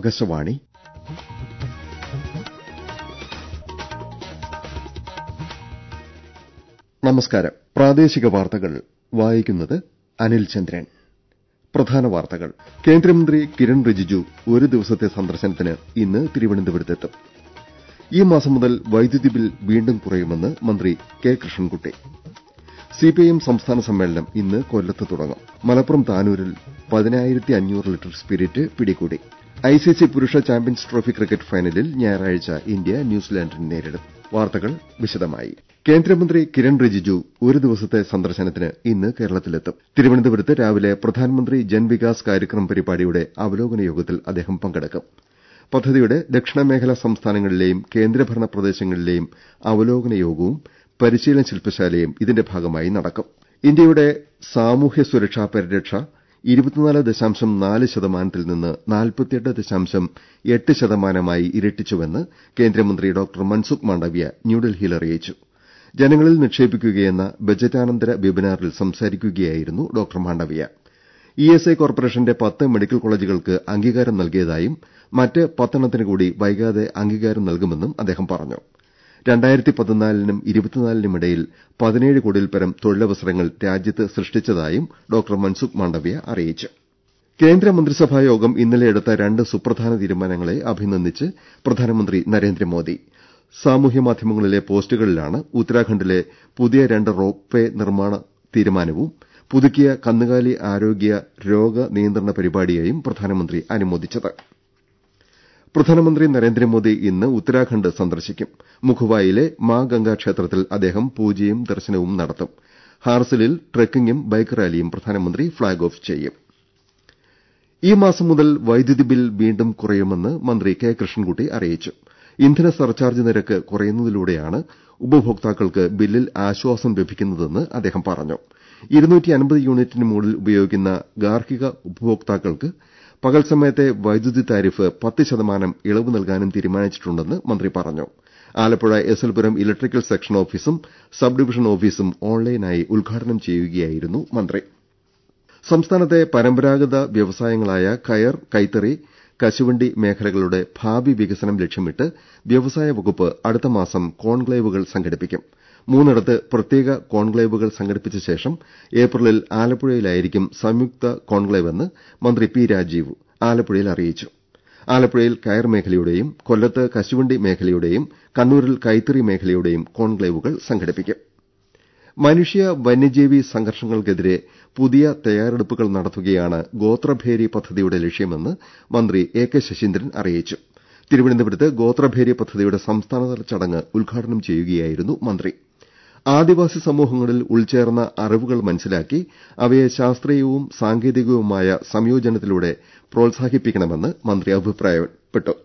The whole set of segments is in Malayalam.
ആകാശവാണി നമസ്കാരം പ്രാദേശിക വാർത്തകൾ വായിക്കുന്നത് അനിൽ ചന്ദ്രൻ പ്രധാന വാർത്തകൾ കേന്ദ്രമന്ത്രി കിരൺ റിജിജു ഒരു ദിവസത്തെ സന്ദർശനത്തിന് ഇന്ന് തിരുവനന്തപുരത്തെത്തും ഈ മാസം മുതൽ വൈദ്യുതി ബിൽ വീണ്ടും കുറയുമെന്ന് മന്ത്രി കെ കൃഷ്ണൻകുട്ടി സിപിഐഎം സംസ്ഥാന സമ്മേളനം ഇന്ന് കൊല്ലത്ത് തുടങ്ങും മലപ്പുറം താനൂരിൽ പതിനായിരത്തി അഞ്ഞൂറ് ലിറ്റർ സ്പിരിറ്റ് പിടികൂടി ഐസിസി പുരുഷ ചാമ്പ്യൻസ് ട്രോഫി ക്രിക്കറ്റ് ഫൈനലിൽ ഞായറാഴ്ച ഇന്ത്യ ന്യൂസിലാൻഡിനെ നേരിടും വാർത്തകൾ വിശദമായി കേന്ദ്രമന്ത്രി കിരൺ റിജിജു ഒരു ദിവസത്തെ സന്ദർശനത്തിന് ഇന്ന് കേരളത്തിലെത്തും തിരുവനന്തപുരത്ത് രാവിലെ പ്രധാൻമന്ത്രി ജൻവികാസ് കാര്യക്രം പരിപാടിയുടെ അവലോകന യോഗത്തിൽ അദ്ദേഹം പങ്കെടുക്കും പദ്ധതിയുടെ ദക്ഷിണമേഖലാ സംസ്ഥാനങ്ങളിലെയും കേന്ദ്രഭരണ പ്രദേശങ്ങളിലെയും അവലോകന യോഗവും പരിശീലന ശില്പശാലയും ഇതിന്റെ ഭാഗമായി നടക്കും ഇന്ത്യയുടെ സാമൂഹ്യ സുരക്ഷാ പരിരക്ഷ ഇരുപത്തിനാല് ദശാംശം നാല് ശതമാനത്തിൽ നിന്ന് നാൽപ്പത്തിയെട്ട് ദശാംശം എട്ട് ശതമാനമായി ഇരട്ടിച്ചുവെന്ന് കേന്ദ്രമന്ത്രി ഡോക്ടർ മൻസുഖ് മാണ്ഡവ്യ ന്യൂഡൽഹിയിൽ അറിയിച്ചു ജനങ്ങളിൽ നിക്ഷേപിക്കുകയെന്ന ബജറ്റാനന്തര വെബിനാറിൽ സംസാരിക്കുകയായിരുന്നു ഡോക്ടർ മാണ്ഡവ്യ ഇഎസ്ഐ കോർപ്പറേഷന്റെ പത്ത് മെഡിക്കൽ കോളേജുകൾക്ക് അംഗീകാരം നൽകിയതായും മറ്റ് പത്തെണ്ണത്തിന് കൂടി വൈകാതെ അംഗീകാരം നൽകുമെന്നും അദ്ദേഹം പറഞ്ഞു രണ്ടായിരത്തി പതിനാലിനും ഇരുപത്തിനാലിനുമിടയിൽ പതിനേഴ് കോടിയിൽപ്പരം തൊഴിലവസരങ്ങൾ രാജ്യത്ത് സൃഷ്ടിച്ചതായും ഡോക്ടർ മൻസുഖ് മാണ്ഡവ്യ അറിയിച്ചു കേന്ദ്രമന്ത്രിസഭാ യോഗം ഇന്നലെ എടുത്ത രണ്ട് സുപ്രധാന തീരുമാനങ്ങളെ അഭിനന്ദിച്ച് പ്രധാനമന്ത്രി നരേന്ദ്രമോദി സാമൂഹ്യ മാധ്യമങ്ങളിലെ പോസ്റ്റുകളിലാണ് ഉത്തരാഖണ്ഡിലെ പുതിയ രണ്ട് റോപ്പ് വേ നിർമ്മാണ തീരുമാനവും പുതുക്കിയ കന്നുകാലി ആരോഗ്യ രോഗ നിയന്ത്രണ പരിപാടിയെയും പ്രധാനമന്ത്രി അനുമോദിച്ചത് പ്രധാനമന്ത്രി നരേന്ദ്രമോദി ഇന്ന് ഉത്തരാഖണ്ഡ് സന്ദർശിക്കും മുഖുവായിലെ മാ ഗംഗ ക്ഷേത്രത്തിൽ അദ്ദേഹം പൂജയും ദർശനവും നടത്തും ഹാർസിലിൽ ട്രക്കിംഗും ബൈക്ക് റാലിയും പ്രധാനമന്ത്രി ഫ്ളാഗ് ഓഫ് ചെയ്യും ഈ മാസം മുതൽ വൈദ്യുതി ബിൽ വീണ്ടും കുറയുമെന്ന് മന്ത്രി കെ കൃഷ്ണൻകുട്ടി അറിയിച്ചു ഇന്ധന സർചാർജ് നിരക്ക് കുറയുന്നതിലൂടെയാണ് ഉപഭോക്താക്കൾക്ക് ബില്ലിൽ ആശ്വാസം ലഭിക്കുന്നതെന്ന് അദ്ദേഹം പറഞ്ഞു യൂണിറ്റിന് മുകളിൽ ഉപയോഗിക്കുന്ന ഗാർഹിക ഉപഭോക്താക്കൾക്ക് പകൽ സമയത്തെ വൈദ്യുതി താരിഫ് പത്ത് ശതമാനം ഇളവ് നൽകാനും തീരുമാനിച്ചിട്ടുണ്ടെന്ന് മന്ത്രി പറഞ്ഞു ആലപ്പുഴ എസ്എൽപുരം ഇലക്ട്രിക്കൽ സെക്ഷൻ ഓഫീസും സബ് ഡിവിഷൻ ഓഫീസും ഓൺലൈനായി ഉദ്ഘാടനം ചെയ്യുകയായിരുന്നു മന്ത്രി സംസ്ഥാനത്തെ പരമ്പരാഗത വ്യവസായങ്ങളായ കയർ കൈത്തറി കശുവണ്ടി മേഖലകളുടെ ഭാവി വികസനം ലക്ഷ്യമിട്ട് വ്യവസായ വകുപ്പ് അടുത്ത മാസം കോൺക്ലേവുകൾ സംഘടിപ്പിക്കും മൂന്നിടത്ത് പ്രത്യേക കോൺക്ലേവുകൾ സംഘടിപ്പിച്ച ശേഷം ഏപ്രിലിൽ ആലപ്പുഴയിലായിരിക്കും സംയുക്ത കോൺക്ലേവെന്ന് മന്ത്രി പി രാജീവ് ആലപ്പുഴയിൽ അറിയിച്ചു ആലപ്പുഴയിൽ കയർ മേഖലയുടെയും കൊല്ലത്ത് കശുവണ്ടി മേഖലയുടെയും കണ്ണൂരിൽ കൈത്തറി മേഖലയുടെയും കോൺക്ലേവുകൾ സംഘടിപ്പിക്കും മനുഷ്യ വന്യജീവി സംഘർഷങ്ങൾക്കെതിരെ പുതിയ തയ്യാറെടുപ്പുകൾ നടത്തുകയാണ് ഗോത്രഭേരി പദ്ധതിയുടെ ലക്ഷ്യമെന്ന് മന്ത്രി എ കെ ശശീന്ദ്രൻ അറിയിച്ചു തിരുവനന്തപുരത്ത് ഗോത്രഭേരി പദ്ധതിയുടെ സംസ്ഥാനതല ചടങ്ങ് ഉദ്ഘാടനം ചെയ്യുകയായിരുന്നു മന്ത്രി ആദിവാസി സമൂഹങ്ങളിൽ ഉൾച്ചേർന്ന അറിവുകൾ മനസ്സിലാക്കി അവയെ ശാസ്ത്രീയവും സാങ്കേതികവുമായ സംയോജനത്തിലൂടെ പ്രോത്സാഹിപ്പിക്കണമെന്ന് മന്ത്രി അഭിപ്രായപ്പെട്ടു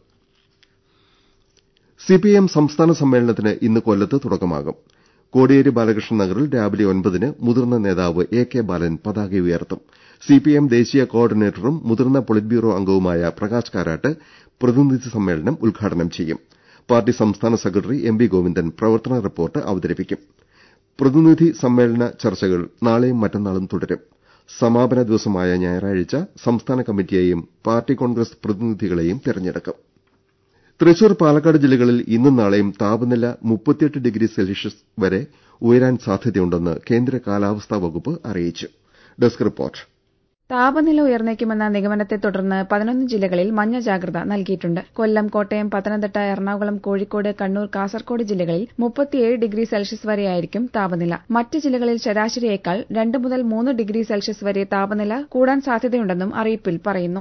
സിപിഐഎം സംസ്ഥാന സമ്മേളനത്തിന് ഇന്ന് കൊല്ലത്ത് തുടക്കമാകും കോടിയേരി ബാലകൃഷ്ണൻ നഗറിൽ രാവിലെ ഒൻപതിന് മുതിർന്ന നേതാവ് എ കെ ബാലൻ പതാക ഉയർത്തും സിപിഐഎം ദേശീയ കോർഡിനേറ്ററും മുതിർന്ന പൊളിറ്റ് ബ്യൂറോ അംഗവുമായ പ്രകാശ് കാരാട്ട് പ്രതിനിധി സമ്മേളനം ഉദ്ഘാടനം ചെയ്യും പാർട്ടി സംസ്ഥാന സെക്രട്ടറി എം വി ഗോവിന്ദൻ പ്രവർത്തന റിപ്പോർട്ട് അവതരിപ്പിക്കും പ്രതിനിധി സമ്മേളന ചർച്ചകൾ നാളെയും മറ്റന്നാളും തുടരും സമാപന ദിവസമായ ഞായറാഴ്ച സംസ്ഥാന കമ്മിറ്റിയെയും പാർട്ടി കോൺഗ്രസ് പ്രതിനിധികളെയും തെരഞ്ഞെടുക്കും തൃശൂർ പാലക്കാട് ജില്ലകളിൽ ഇന്നും നാളെയും താപനില മുപ്പത്തിയെട്ട് ഡിഗ്രി സെൽഷ്യസ് വരെ ഉയരാൻ സാധ്യതയുണ്ടെന്ന് കേന്ദ്ര കാലാവസ്ഥാ വകുപ്പ് അറിയിച്ചു ഡെസ്ക് റിപ്പോർട്ട് താപനില ഉയർന്നേക്കുമെന്ന നിഗമനത്തെ തുടർന്ന് പതിനൊന്ന് ജില്ലകളിൽ മഞ്ഞ ജാഗ്രത നൽകിയിട്ടുണ്ട് കൊല്ലം കോട്ടയം പത്തനംതിട്ട എറണാകുളം കോഴിക്കോട് കണ്ണൂർ കാസർകോട് ജില്ലകളിൽ മുപ്പത്തിയേഴ് ഡിഗ്രി സെൽഷ്യസ് വരെയായിരിക്കും താപനില മറ്റ് ജില്ലകളിൽ ശരാശരിയേക്കാൾ രണ്ട് മുതൽ മൂന്ന് ഡിഗ്രി സെൽഷ്യസ് വരെ താപനില കൂടാൻ സാധ്യതയുണ്ടെന്നും അറിയിപ്പിൽ പറയുന്നു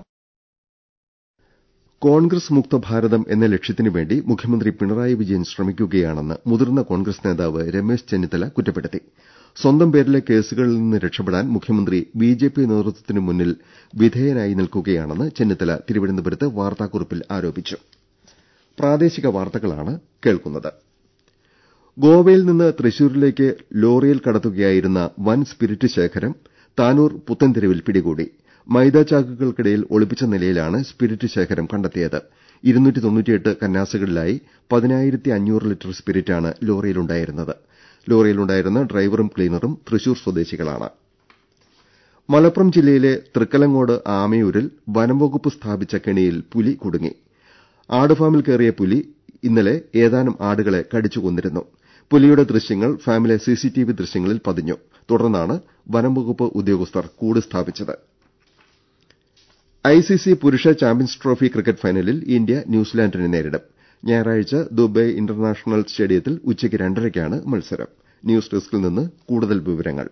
കോൺഗ്രസ് മുക്ത ഭാരതം എന്ന ലക്ഷ്യത്തിനുവേണ്ടി മുഖ്യമന്ത്രി പിണറായി വിജയൻ ശ്രമിക്കുകയാണെന്ന് മുതിർന്ന കോൺഗ്രസ് നേതാവ് രമേശ് ചെന്നിത്തല കുറ്റപ്പെടുത്തി സ്വന്തം പേരിലെ കേസുകളിൽ നിന്ന് രക്ഷപ്പെടാൻ മുഖ്യമന്ത്രി ബിജെപി നേതൃത്വത്തിനു മുന്നിൽ വിധേയനായി നിൽക്കുകയാണെന്ന് ചെന്നിത്തല തിരുവനന്തപുരത്ത് വാർത്താക്കുറിപ്പിൽ ആരോപിച്ചു ഗോവയിൽ നിന്ന് തൃശൂരിലേക്ക് ലോറിയിൽ കടത്തുകയായിരുന്ന വൻ സ്പിരിറ്റ് ശേഖരം താനൂർ പുത്തൻതെരുവിൽ പിടികൂടി മൈദാചാക്കുകൾക്കിടയിൽ ഒളിപ്പിച്ച നിലയിലാണ് സ്പിരിറ്റ് ശേഖരം കണ്ടെത്തിയത് കന്നാസുകളിലായി പതിനായിരത്തി അഞ്ഞൂറ് ലിറ്റർ സ്പിരിറ്റാണ് ലോറിയിലുണ്ടായിരുന്നത് ലോറിയിലുണ്ടായിരുന്ന ഡ്രൈവറും ക്ലീനറും തൃശൂർ സ്വദേശികളാണ് മലപ്പുറം ജില്ലയിലെ തൃക്കലങ്ങോട് ആമയൂരിൽ വനംവകുപ്പ് സ്ഥാപിച്ച കെണിയിൽ പുലി കുടുങ്ങി ആടുഫാമിൽ കയറിയ പുലി ഇന്നലെ ഏതാനും ആടുകളെ കടിച്ചു കൊന്നിരുന്നു പുലിയുടെ ദൃശ്യങ്ങൾ ഫാമിലെ സിസിടിവി ദൃശ്യങ്ങളിൽ പതിഞ്ഞു തുടർന്നാണ് വനംവകുപ്പ് ഉദ്യോഗസ്ഥർ കൂട് സ്ഥാപിച്ചത് ഐസിസി പുരുഷ ചാമ്പ്യൻസ് ട്രോഫി ക്രിക്കറ്റ് ഫൈനലിൽ ഇന്ത്യ ന്യൂസിലാൻഡിനെ നേരിടും ഞായറാഴ്ച ദുബായ് ഇന്റർനാഷണൽ സ്റ്റേഡിയത്തിൽ ഉച്ചയ്ക്ക് രണ്ടരയ്ക്കാണ് മത്സരം ന്യൂസ് ഡെസ്കിൽ നിന്ന് കൂടുതൽ വിവരങ്ങൾ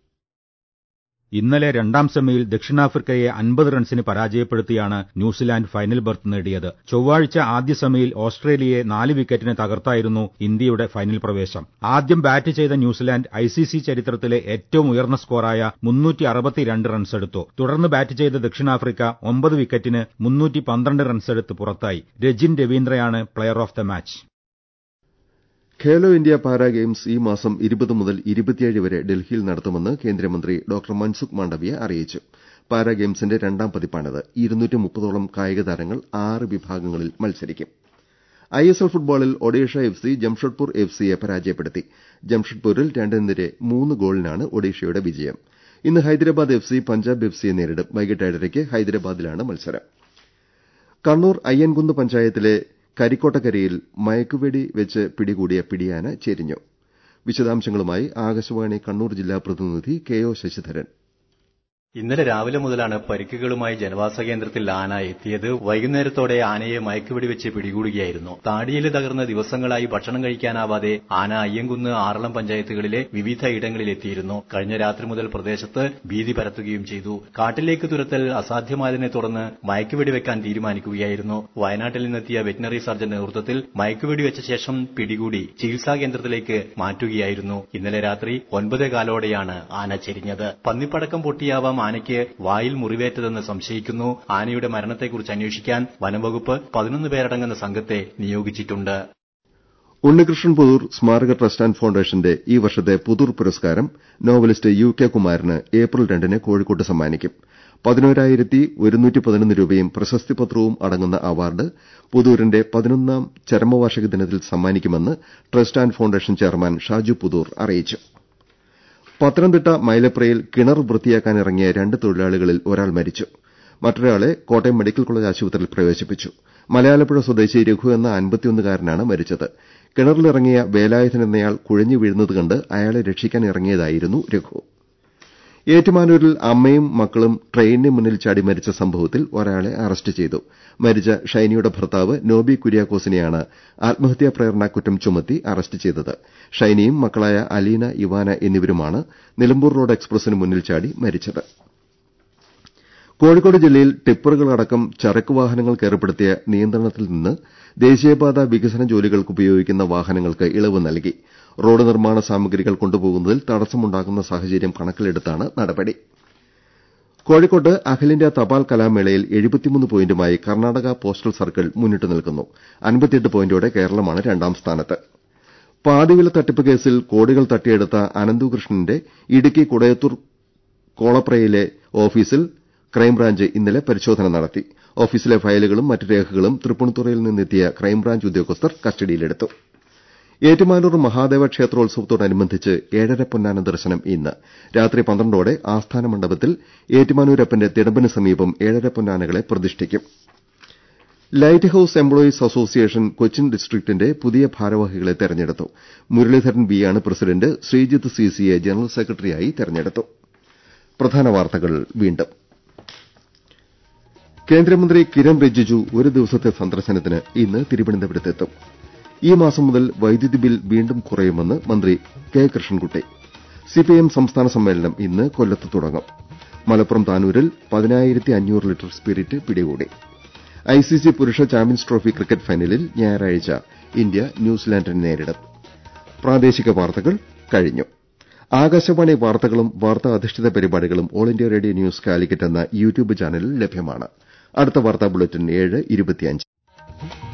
ഇന്നലെ രണ്ടാം സെമിയിൽ ദക്ഷിണാഫ്രിക്കയെ അൻപത് റൺസിന് പരാജയപ്പെടുത്തിയാണ് ന്യൂസിലാൻഡ് ഫൈനൽ ബർത്ത് നേടിയത് ചൊവ്വാഴ്ച ആദ്യ സെമിയിൽ ഓസ്ട്രേലിയയെ നാല് വിക്കറ്റിന് തകർത്തായിരുന്നു ഇന്ത്യയുടെ ഫൈനൽ പ്രവേശം ആദ്യം ബാറ്റ് ചെയ്ത ന്യൂസിലാൻഡ് ഐസിസി ചരിത്രത്തിലെ ഏറ്റവും ഉയർന്ന സ്കോറായ റൺസെടുത്തു തുടർന്ന് ബാറ്റ് ചെയ്ത ദക്ഷിണാഫ്രിക്ക ഒമ്പത് വിക്കറ്റിന് മുന്നൂറ്റി പന്ത്രണ്ട് റൺസെടുത്ത് പുറത്തായി രജിൻ രവീന്ദ്രയാണ് player of the match Khelo India para games ഈ മാസം ഇരുപത് മുതൽ ഇരുപത്തിയേഴ് വരെ ഡൽഹിയിൽ നടത്തുമെന്ന് കേന്ദ്രമന്ത്രി ഡോക്ടർ മൻസുഖ് മാണ്ഡവ്യ അറിയിച്ചു പാരാ ഗെയിംസിന്റെ രണ്ടാം പതിപ്പാണിത് ഇരുന്നൂറ്റി മുപ്പതോളം കായിക താരങ്ങൾ ആറ് വിഭാഗങ്ങളിൽ മത്സരിക്കും ഐഎസ്എൽ ഫുട്ബോളിൽ Odisha F C Jamshedpur F സിയെ പരാജയപ്പെടുത്തി ജംഷഡ്പൂരിൽ രണ്ടിനെതിരെ മൂന്ന് ഗോളിനാണ് ഒഡീഷയുടെ വിജയം ഇന്ന് Hyderabad F C Punjab F സിയെ നേരിടും വൈകിട്ട് ഏഴരയ്ക്ക് ഹൈദരാബാദിലാണ് മത്സരം കണ്ണൂർ അയ്യൻകുന്ന് പഞ്ചായത്തിലെ കരിക്കോട്ടക്കരയിൽ മയക്കുവെടി വെച്ച് പിടികൂടിയ പിടിയാന ചെരിഞ്ഞു വിശദാംശങ്ങളുമായി ആകാശവാണി കണ്ണൂർ ജില്ലാ പ്രതിനിധി കെ ഒ ശശിധരൻ ഇന്നലെ രാവിലെ മുതലാണ് പരിക്കുകളുമായി ജനവാസ കേന്ദ്രത്തിൽ ആന എത്തിയത് വൈകുന്നേരത്തോടെ ആനയെ മയക്കുവെടി വെച്ച് പിടികൂടുകയായിരുന്നു താടിയിൽ തകർന്ന് ദിവസങ്ങളായി ഭക്ഷണം കഴിക്കാനാവാതെ ആന അയ്യങ്കുന്ന് ആറളം പഞ്ചായത്തുകളിലെ വിവിധ ഇടങ്ങളിൽ എത്തിയിരുന്നു കഴിഞ്ഞ രാത്രി മുതൽ പ്രദേശത്ത് ഭീതി പരത്തുകയും ചെയ്തു കാട്ടിലേക്ക് തുരത്തൽ അസാധ്യമായതിനെ തുടർന്ന് മയക്കുവെടി വെക്കാൻ തീരുമാനിക്കുകയായിരുന്നു വയനാട്ടിൽ നിന്നെത്തിയ വെറ്റിനറി സർജൻ നേതൃത്വത്തിൽ മയക്കുവെടി വെച്ച ശേഷം പിടികൂടി ചികിത്സാ കേന്ദ്രത്തിലേക്ക് മാറ്റുകയായിരുന്നു ഇന്നലെ രാത്രി ഒൻപതേ കാലോടെയാണ് ആന ചെരിഞ്ഞത് പന്നിപ്പടക്കം പൊട്ടിയാവാം ആനയ്ക്ക് വായിൽ മുറിവേറ്റതെന്ന് സംശയിക്കുന്നു ആനയുടെ മരണത്തെക്കുറിച്ച് അന്വേഷിക്കാൻ വനംവകുപ്പ് പതിനൊന്ന് പേരടങ്ങുന്ന സംഘത്തെ നിയോഗിച്ചിട്ടുണ്ട് ഉണ്ണികൃഷ്ണൻ പുതൂർ സ്മാരക ട്രസ്റ്റ് ആന്റ് ഫൌണ്ടേഷന്റെ ഈ വർഷത്തെ പുതൂർ പുരസ്കാരം നോവലിസ്റ്റ് യു കെ കുമാരന് ഏപ്രിൽ രണ്ടിന് കോഴിക്കോട്ട് സമ്മാനിക്കും പതിനോരായിരത്തി ഒരുന്നൂറ്റി പതിനൊന്ന് രൂപയും പ്രശസ്തിപത്രവും അടങ്ങുന്ന അവാർഡ് പുതൂരിന്റെ പതിനൊന്നാം ചരമവാർഷിക ദിനത്തിൽ സമ്മാനിക്കുമെന്ന് trust and foundation chairman Shaju Puthur അറിയിച്ചു പത്തനംതിട്ട മൈലപ്രയിൽ കിണർ വൃത്തിയാക്കാനിറങ്ങിയ രണ്ട് തൊഴിലാളികളിൽ ഒരാൾ മരിച്ചു മറ്റൊരാളെ കോട്ടയം മെഡിക്കൽ കോളേജ് ആശുപത്രിയിൽ പ്രവേശിപ്പിച്ചു മലയാലപ്പുഴ സ്വദേശി രഘു എന്ന അൻപത്തിയൊന്നുകാരനാണ് മരിച്ചത് കിണറിലിറങ്ങിയ വേലായുധൻ എന്നയാൾ കുഴഞ്ഞു വീഴുന്നത് കണ്ട് അയാളെ രക്ഷിക്കാൻ ഇറങ്ങിയതായിരുന്നു രഘു ഏറ്റുമാനൂരിൽ അമ്മയും മക്കളും ട്രെയിനിന് മുന്നിൽ ചാടി മരിച്ച സംഭവത്തിൽ ഒരാളെ അറസ്റ്റ് ചെയ്തു മരിച്ച ഷൈനിയുടെ ഭർത്താവ് നോബി കുര്യാക്കോസിനെയാണ് ആത്മഹത്യാ പ്രേരണ കുറ്റം ചുമത്തി അറസ്റ്റ് ചെയ്തത് ഷൈനിയും മക്കളായ അലീന ഇവാന എന്നിവരുമാണ് നിലമ്പൂർ റോഡ് എക്സ്പ്രസിന് മുന്നിൽ ചാടി മരിച്ചത് കോഴിക്കോട് ജില്ലയിൽ ടിപ്പറുകളടക്കം ചരക്ക് വാഹനങ്ങൾക്ക് ഏർപ്പെടുത്തിയ നിയന്ത്രണത്തിൽ നിന്ന് ദേശീയപാത വികസന ജോലികൾക്ക് ഉപയോഗിക്കുന്ന വാഹനങ്ങൾക്ക് ഇളവ് നൽകി റോഡ് നിർമ്മാണ സാമഗ്രികൾ കൊണ്ടുപോകുന്നതിൽ തടസ്സമുണ്ടാകുന്ന സാഹചര്യം കണക്കിലെടുത്താണ് നടപടി കോഴിക്കോട്ട് അഖിലേന്ത്യാ തപാൽ കലാമേളയിൽ എഴുപത്തിമൂന്ന് പോയിന്റുമായി കർണാടക പോസ്റ്റൽ സർക്കിൾ മുന്നിട്ട് നിൽക്കുന്നു അൻപത്തിയെട്ട് പോയിന്റോടെ കേരളമാണ് രണ്ടാം സ്ഥാനത്ത് പാതിവില തട്ടിപ്പ് കേസിൽ കോടികൾ തട്ടിയെടുത്ത അനന്തുകൃഷ്ണന്റെ ഇടുക്കി കുടയത്തൂർ കോളപ്രയിലെ ഓഫീസിൽ ക്രൈംബ്രാഞ്ച് ഇന്നലെ പരിശോധന നടത്തി ഓഫീസിലെ ഫയലുകളും മറ്റ് രേഖകളും തൃപ്പൂണിത്തുറയിൽ നിന്നെത്തിയ ക്രൈംബ്രാഞ്ച് ഉദ്യോഗസ്ഥർ കസ്റ്റഡിയിലെടുത്തു ഏറ്റുമാനൂർ മഹാദേവ ക്ഷേത്രോത്സവത്തോടനുബന്ധിച്ച് ഏഴര പൊന്നാന ദർശനം ഇന്ന് രാത്രി പന്ത്രണ്ടോടെ ആസ്ഥാന മണ്ഡപത്തിൽ ഏറ്റുമാനൂരപ്പന്റെ തിടമ്പിന് സമീപം ഏഴര പൊന്നാനകളെ പ്രതിഷ്ഠിക്കും light house employees association Cochin ഡിസ്ട്രിക്ടിന്റെ പുതിയ ഭാരവാഹികളെ തെരഞ്ഞെടുത്തു മുരളീധരൻ ബിയാണ് പ്രസിഡന്റ് ശ്രീജിത്ത് സിസിയെ ജനറൽ സെക്രട്ടറിയായി തെരഞ്ഞെടുത്തു പ്രധാന വാർത്തകൾ വീണ്ടും കേന്ദ്രമന്ത്രി കിരൺ റിജിജു ഒരു ദിവസത്തെ സന്ദർശനത്തിന് ഇന്ന് തിരുവനന്തപുരത്തെത്തും ഈ മാസം മുതൽ വൈദ്യുതി ബിൽ വീണ്ടും കുറയുമെന്ന് മന്ത്രി കെ കൃഷ്ണൻകുട്ടി സിപിഐഎം സംസ്ഥാന സമ്മേളനം ഇന്ന് കൊല്ലത്ത് തുടങ്ങും മലപ്പുറം താനൂരിൽ പതിനായിരത്തി അഞ്ഞൂറ് ലിറ്റർ സ്പിരിറ്റ് പിടികൂടി ഐസിസി പുരുഷ ചാമ്പ്യൻസ് ട്രോഫി ക്രിക്കറ്റ് ഫൈനലിൽ ഞായറാഴ്ച ഇന്ത്യ ന്യൂസിലാൻഡിനെ നേരിടും പ്രാദേശിക വാർത്തകൾ കഴിഞ്ഞു ആകാശവാണി വാർത്തകളും വാർത്താ അധിഷ്ഠിത പരിപാടികളും all India radio news Calicut എന്ന യൂട്യൂബ് ചാനലിൽ ലഭ്യമാണ് അടുത്ത വാർത്താ ബുള്ളറ്റിൻ ഏഴ് ഇരുപത്തിയഞ്ച്